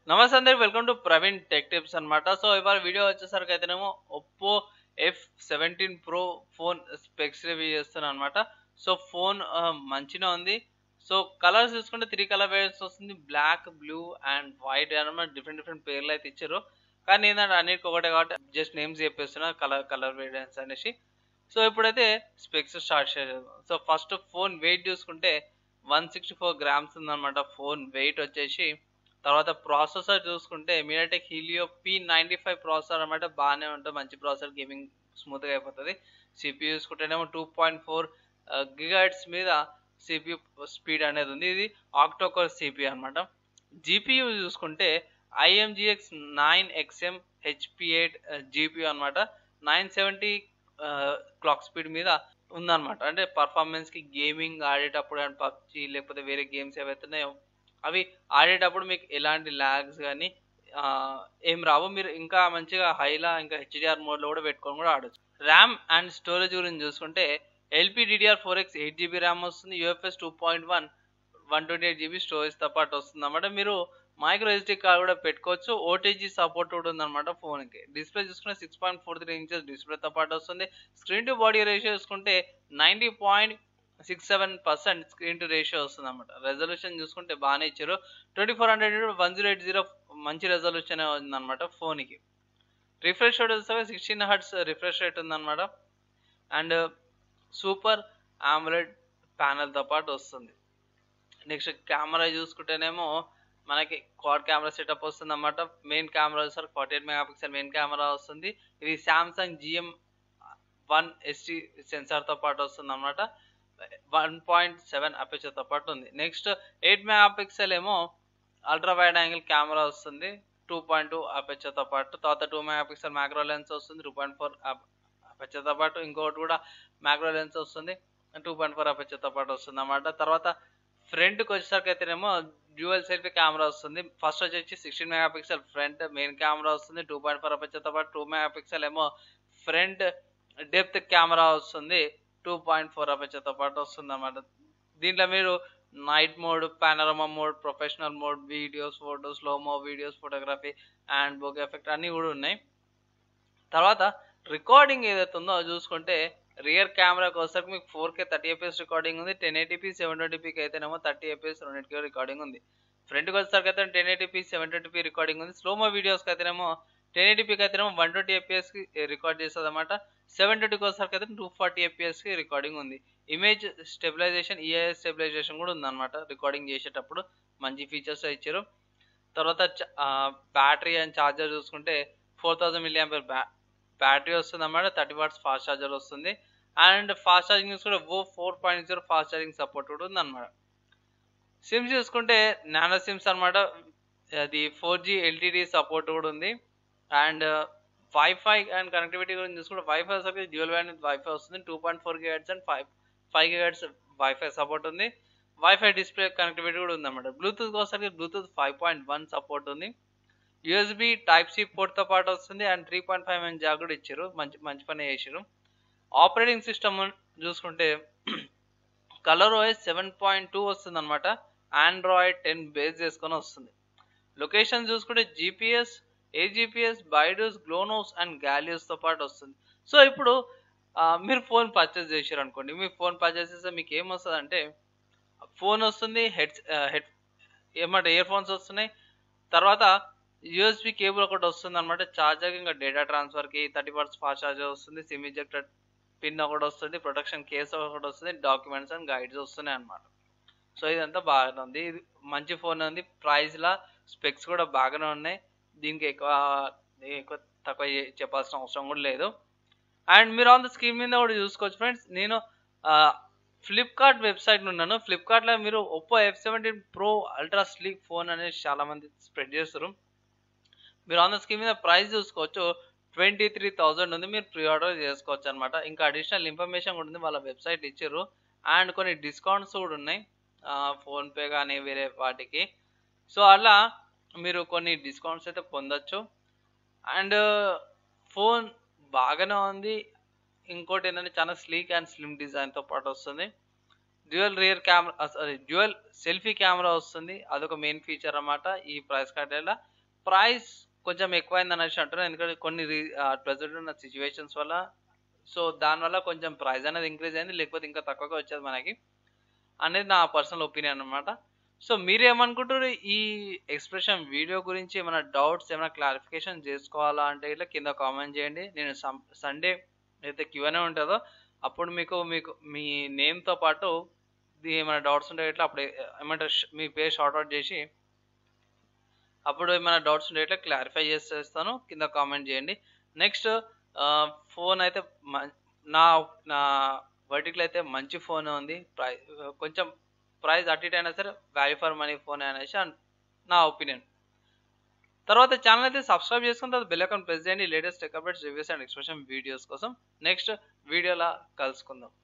నమస్తే అందరికి welcome to Praveen tech tips అన్నమాట సో ఇవాళ వీడియో వచ్చేసరికి అయితేనేమో Oppo F seventeen pro phone specs review చేస్తున్నాను అనమాట సో ఫోన్ మంచిగా ఉంది సో కలర్స్ చూసుకుంటే త్రీ కలర్ వేరియంట్స్ వస్తుంది బ్లాక్ బ్లూ అండ్ వైట్ అనమాట డిఫరెంట్ డిఫరెంట్ పేర్లు అయితే ఇచ్చారు కానీ ఏంటంటే అన్నిటికి ఒకటే కాబట్టి జస్ట్ నేమ్స్ చెప్పేస్తున్నా కలర్ కలర్ వేరియంట్స్ అనేసి సో ఇప్పుడైతే స్పెక్స్ స్టార్ట్ చేసేది సో ఫస్ట్ ఫోన్ వెయిట్ చూసుకుంటే వన్ సిక్స్టీ ఫోర్ గ్రామ్స్ ఉందన్నమాట ఫోన్ వెయిట్ వచ్చేసి తర్వాత ప్రాసెసర్ చూసుకుంటే MediaTek Helio P ninety five processor అనమాట బాగానే ఉంటుంది మంచి ప్రాసెసర్ గేమింగ్ స్మూత్గా అయిపోతుంది సిపియూ చూసుకుంటేనేమో టూ పాయింట్ ఫోర్ గిగాట్స్ మీద సిపియూ స్పీడ్ అనేది ఉంది ఇది ఆక్టోకర్ సిపియూ అనమాట జీపీయూ చూసుకుంటే IMGX nine XM HP eight GPU అనమాట నైన్ సెవెంటీ క్లాక్ స్పీడ్ మీద ఉందన్నమాట అంటే పర్ఫార్మెన్స్కి గేమింగ్ ఆడేటప్పుడు అండ్ పబ్జి లేకపోతే వేరే గేమ్స్ ఏవైతే ఉన్నాయో అవి ఆడేటప్పుడు మీకు ఎలాంటి ల్యాగ్స్ కానీ ఏం రావు మీరు ఇంకా మంచిగా హైలా ఇంకా హెచ్డిఆర్ మోడ్లో కూడా పెట్టుకొని కూడా ఆడొచ్చు ర్యామ్ అండ్ స్టోరేజ్ గురించి చూసుకుంటే LPDDR four X eight GB RAM వస్తుంది UFS two point one one twenty eight GB స్టోరేజ్తో పాటు వస్తుంది అన్నమాట మీరు మైక్రో ఎస్డి కార్డ్ కూడా పెట్టుకోవచ్చు ఓటీజీ సపోర్ట్ కూడా ఉందన్నమాట ఫోన్కి డిస్ప్లే చూసుకుంటే six point four three inches డిస్ప్లేతో పాటు వస్తుంది స్క్రీన్ టు బాడీ రేషియో చూసుకుంటే ninety point six seven percent screen to ratio వస్తుంది అనమాట రెజల్యూషన్ చూసుకుంటే బాగానే ఇచ్చారు twenty four hundred one zero eight zero మంచి రెజల్యూషన్ ఉందన్నమాట ఫోన్కి రిఫ్రెష్ రేట్ వస్తే సిక్స్టీన్ హర్ట్స్ రిఫ్రెష్ రేట్ ఉందన్నమాట అండ్ సూపర్ ఆమ్లెడ్ ప్యానల్తో పాటు వస్తుంది నెక్స్ట్ కెమెరా చూసుకుంటేనేమో మనకి క్వాడ్ కెమెరా సెటప్ వస్తుంది అన్నమాట main camera sir forty eight mega pixel main camera వస్తుంది ఇది శాంసంగ్ జిఎం వన్ ఎస్టీ సెన్సార్తో పాటు వస్తుంది అనమాట వన్ పాయింట్ సెవెన్ అపేచర్తో పాటు ఉంది నెక్స్ట్ ఎయిట్ మెగా పిక్సెల్ ఏమో అల్ట్రా వైడ్ యాంగిల్ కెమెరా వస్తుంది టూ పాయింట్ టూ అపేచర్తో పాటు తర్వాత two mega pixel macro lens వస్తుంది టూ పాయింట్ ఫోర్ అపేచర్తో పాటు ఇంకోటి కూడా మ్యాక్రో లెన్స్ వస్తుంది టూ పాయింట్ ఫోర్ అపేచర్తో పాటు వస్తుంది అన్నమాట తర్వాత ఫ్రంట్కి వచ్చేసరికి అయితేనేమో డ్యూయల్ సెల్ఫీ కెమెరా వస్తుంది ఫస్ట్ వచ్చేసి sixteen mega pixel front main camera వస్తుంది టూ పాయింట్ ఫోర్ అపేచర్తో పాటు టూ మెగా పిక్సెల్ ఏమో ఫ్రంట్ డెప్త్ కెమెరా వస్తుంది టూ పాయింట్ ఫోర్ అపేచర్తో పాటు వస్తుంది అన్నమాట దీంట్లో మీరు night mode panorama mode professional mode videos photos slow mo videos photography and bokeh effect అన్నీ కూడా ఉన్నాయి తర్వాత రికార్డింగ్ ఏదైతే ఉందో చూసుకుంటే రియర్ కెమెరాకి వచ్చేసరికి మీకు four K thirty FPS recording ఉంది టెన్ ఎయిటీపీ సెవెన్ ట్వంటీపీకి అయితేనేమో థర్టీ ఎపిఎస్ రెండింటికి రికార్డింగ్ ఉంది ఫ్రంట్కి వచ్చేసరికి అయితే ten eighty P seven twenty P recording ఉంది స్లోమో వీడియోస్కి అయితేనేమో టెన్ ఎయిటీపీకి అయితేనేమో వన్ ట్వంటీ ఎపిఎస్కి రికార్డ్ చేస్తుంది అనమాట సెవెన్ ట్వంటీకి వచ్చేసరికి అయితే టూ ఫార్టీ ఎపిఎస్కి రికార్డింగ్ ఉంది ఇమేజ్ స్టెబిలైజేషన్ ఈఐఎస్ స్టెబిలైజేషన్ కూడా ఉందన్నమాట రికార్డింగ్ చేసేటప్పుడు మంచి ఫీచర్స్ ఇచ్చారు తర్వాత బ్యాటరీ అండ్ ఛార్జర్ చూసుకుంటే ఫోర్ థౌసండ్ మిల్లీ అంపర్ బ్యా బ్యాటరీ వస్తుంది అన్నమాట థర్టీ వాట్స్ ఫాస్ట్ ఛార్జర్ వస్తుంది అండ్ ఫాస్ట్ ఛార్జింగ్ చూసుకుంటే ఓ four point zero fast charging support కూడా ఉందన్నమాట సిమ్స్ చూసుకుంటే నానో సిమ్స్ అనమాట అది ఫోర్ జీ ఎల్టీడీ సపోర్ట్ కూడా ఉంది అండ్ వైఫై అండ్ కనెక్టివిటీ గురించి చూసుకుంటే వైఫై సరికి డ్యూయల్ బ్యాండ్ వైఫై వస్తుంది two point four gigahertz and five five gigahertz wifi support ఉంది వైఫై డిస్ప్లే కనెక్టివిటీ కూడా ఉందన్నమాట బ్లూటూత్ వచ్చేసరికి bluetooth five point one support ఉంది యూఎస్బి టైప్ సి పోర్ట్తో పాటు వస్తుంది and three point five MN jack కూడా ఇచ్చారు మంచి మంచి పని చేసారు ఆపరేటింగ్ సిస్టమ్ చూసుకుంటే color OS seven point two వస్తుంది అనమాట ఆండ్రాయిడ్ టెన్ బేస్ చేసుకొని వస్తుంది లొకేషన్ చూసుకుంటే జీపీఎస్ ఏజీపీఎస్ బైడూస్ గ్లోనోస్ అండ్ గ్యాలియోస్తో పాటు వస్తుంది సో ఇప్పుడు మీరు ఫోన్ పర్చేస్ చేశారు అనుకోండి మీ ఫోన్ పర్చేస్ చేస్తే మీకు ఏం వస్తుంది అంటే ఫోన్ వస్తుంది హెడ్ హెడ్ ఏమంటే ఇయర్ ఫోన్స్ వస్తున్నాయి తర్వాత యూఎస్బి కేబుల్ ఒకటి వస్తుంది అనమాట ఛార్జర్ ఇంకా డేటా ట్రాన్స్ఫర్కి థర్టీ పర్స్ ఫాస్ట్ ఛార్జర్ వస్తుంది సిమ్ ఇజెక్టెడ్ పిన్ ఒకటి వస్తుంది ప్రొటెక్షన్ కేస్ ఒకటి వస్తుంది డాక్యుమెంట్స్ అండ్ గైడ్స్ వస్తున్నాయి అనమాట సో ఇదంతా బాగానే ఉంది ఇది మంచి ఫోన్ ఉంది ప్రైస్లా స్పెక్స్ కూడా బాగానే ఉన్నాయి దీనికి ఎక్కువ ఎక్కువ తక్కువ చెప్పాల్సిన అవసరం కూడా లేదు అండ్ మీరు ఆన్ ద స్క్రీన్ మీద కూడా చూసుకోవచ్చు ఫ్రెండ్స్ నేను ఫ్లిప్కార్ట్ వెబ్సైట్ ఉన్నాను ఫ్లిప్కార్ట్లో మీరు Oppo F seventeen pro ultra sleek phone అనేది చాలామంది స్ప్రెడ్ చేస్తారు మీరు ఆన్ ద స్క్రీన్ మీద ప్రైస్ చూసుకోవచ్చు ట్వంటీ త్రీ థౌజండ్ ఉంది మీరు ప్రీ ఆర్డర్ చేసుకోవచ్చు అనమాట ఇంకా అడిషనల్ ఇన్ఫర్మేషన్ కూడా ఉంది వాళ్ళ వెబ్సైట్ ఇచ్చారు అండ్ కొన్ని డిస్కౌంట్స్ కూడా ఉన్నాయి ఫోన్పే కానీ వేరే వాటికి సో అలా మీరు కొన్ని డిస్కౌంట్స్ అయితే పొందొచ్చు అండ్ ఫోన్ బాగానే ఉంది ఇంకోటి ఏంటంటే చాలా స్లీక్ అండ్ స్లిమ్ డిజైన్తో పాటు వస్తుంది dual rear camera sorry dual selfie camera వస్తుంది అదొక మెయిన్ ఫీచర్ అన్నమాట ఈ ప్రైస్ కేటగిరీలో ప్రైస్ కొంచెం ఎక్కువైంది అనేసి అంటున్నారు ఎందుకంటే కొన్ని ప్రజెంట్ ఉన్న సిచ్యువేషన్స్ వల్ల సో దానివల్ల కొంచెం ప్రైస్ అనేది ఇంక్రీజ్ అయింది లేకపోతే ఇంకా తక్కువగా వచ్చేది మనకి అనేది నా పర్సనల్ ఒపీనియన్ అనమాట సో మీరేమనుకుంటారు ఈ ఎక్స్ప్రెషన్ వీడియో గురించి ఏమైనా డౌట్స్ ఏమైనా క్లారిఫికేషన్ చేసుకోవాలా అంటే ఇట్లా కింద కామెంట్ చేయండి నేను సండే అయితే క్యూనే ఉంటుందో అప్పుడు మీకు మీకు మీ నేమ్తో పాటు ఇది ఏమైనా డౌట్స్ ఉంటే ఇట్లా అప్పుడు ఏమంటారు ష్- మీ పేరు షార్ట్ అవుట్ చేసి అప్పుడు ఏమైనా డౌట్స్ ఉంటే ఇట్లా క్లారిఫై చేసేస్తాను కింద కామెంట్ చేయండి నెక్స్ట్ ఫోన్ అయితే మ- నా నా వర్టికల్ అయితే మంచి ఫోన్ ఉంది ప్రై కొంచెం ప్రైస్ అటు ఇటు అయినా సరే వాల్యూ ఫర్ మనీ ఫోన్ అనేసి అన్- నా ఒపీనియన్ తర్వాత ఛానల్ అయితే సబ్స్క్రైబ్ చేసుకుని తర్వాత బెల్ ఐకాన్ ప్రెస్ చేయండి latest tech updates reviews and expression videos కోసం నెక్స్ట్ వీడియోలా కలుసుకుందాం